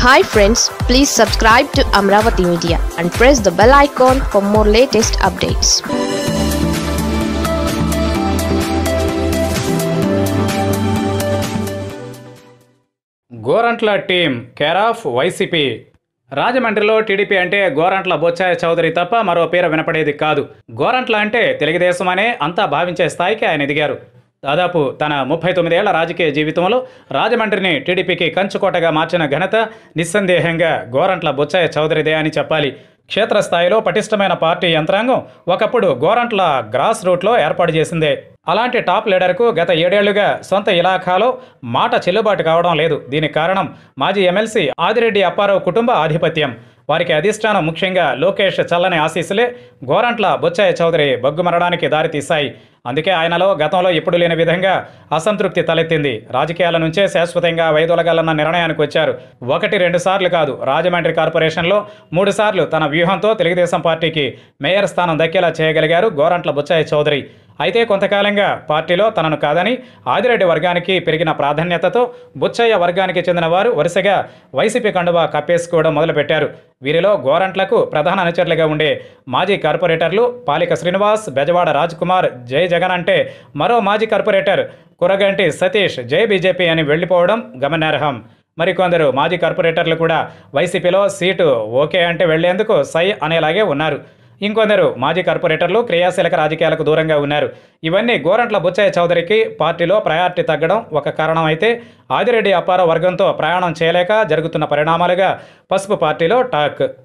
hi friends please subscribe to Amaravati media and press the bell icon for more latest updates Gorantla team care of YCP రాజమండ్రిలో TDP అంటే గోరంట్ల బొచ్చాయ చౌదరి తప్ప మరో పేరు వినపడేది కాదు గోరంట్ల అంటే తెలుగుదేశం అనే అంతా భావించే స్థాయికి ఆయన ఎదిగారు దాదాపు తన ముప్పై తొమ్మిదేళ్ల రాజకీయ జీవితంలో రాజమండ్రిని టీడీపీకి కంచుకోటగా మార్చిన ఘనత నిస్సందేహంగా గోరంట్ల బొచ్చాయ చౌదరిదే అని చెప్పాలి క్షేత్రస్థాయిలో పటిష్టమైన పార్టీ యంత్రాంగం ఒకప్పుడు గోరంట్ల గ్రాస్ రూట్లో ఏర్పాటు చేసిందే అలాంటి టాప్ లీడర్కు గత ఏడేళ్లుగా సొంత ఇలాఖాలో మాట చెల్లుబాటు కావడం లేదు దీనికి కారణం మాజీ ఎమ్మెల్సీ ఆదిరెడ్డి అప్పారావు కుటుంబ ఆధిపత్యం వారికి అధిష్టానం ముఖ్యంగా లోకేష్ చల్లని ఆశీస్సులే గోరంట్ల బొచ్చాయ చౌదరి బొగ్గుమరడానికి దారితీశాయి అందుకే ఆయనలో గతంలో ఎప్పుడు లేని విధంగా అసంతృప్తి తలెత్తింది రాజకీయాల నుంచే శాశ్వతంగా వైదొలగాలన్న నిర్ణయానికి వచ్చారు ఒకటి రెండు సార్లు కాదు రాజమండ్రి కార్పొరేషన్లో మూడు సార్లు తన వ్యూహంతో తెలుగుదేశం పార్టీకి మేయర్ స్థానం దక్కేలా చేయగలిగారు గోరంట్ల బొచ్చాయ చౌదరి అయితే కొంతకాలంగా పార్టీలో తనను కాదని ఆదిరెడ్డి వర్గానికి పెరిగిన ప్రాధాన్యతతో బుచ్చయ్య వర్గానికి చెందిన వారు వరుసగా వైసీపీ కండువా కప్పేసుకోవడం మొదలుపెట్టారు వీరిలో గోరంట్లకు ప్రధాన అనుచరులుగా ఉండే మాజీ కార్పొరేటర్లు పాలిక శ్రీనివాస్ బెజవాడ రాజ్ కుమార్ జై జగన్ అంటే మరో మాజీ కార్పొరేటర్ కురగంటి సతీష్ జై బీజేపీ అని వెళ్ళిపోవడం గమనార్హం మరికొందరు మాజీ కార్పొరేటర్లు కూడా వైసీపీలో సీటు ఓకే అంటే వెళ్లేందుకు సై అనేలాగే ఉన్నారు ఇంకొందరు మాజీ కార్పొరేటర్లు క్రియాశీలక రాజకీయాలకు దూరంగా ఉన్నారు ఇవన్నీ గోరంట్ల బుచ్చయ్య చౌదరికి పార్టీలో ప్రయారిటీ తగ్గడం ఒక కారణం అయితే ఆదిరెడ్డి అప్పారావు వర్గంతో ప్రయాణం చేయలేక జరుగుతున్న పరిణామాలుగా పసుపు పార్టీలో టాక్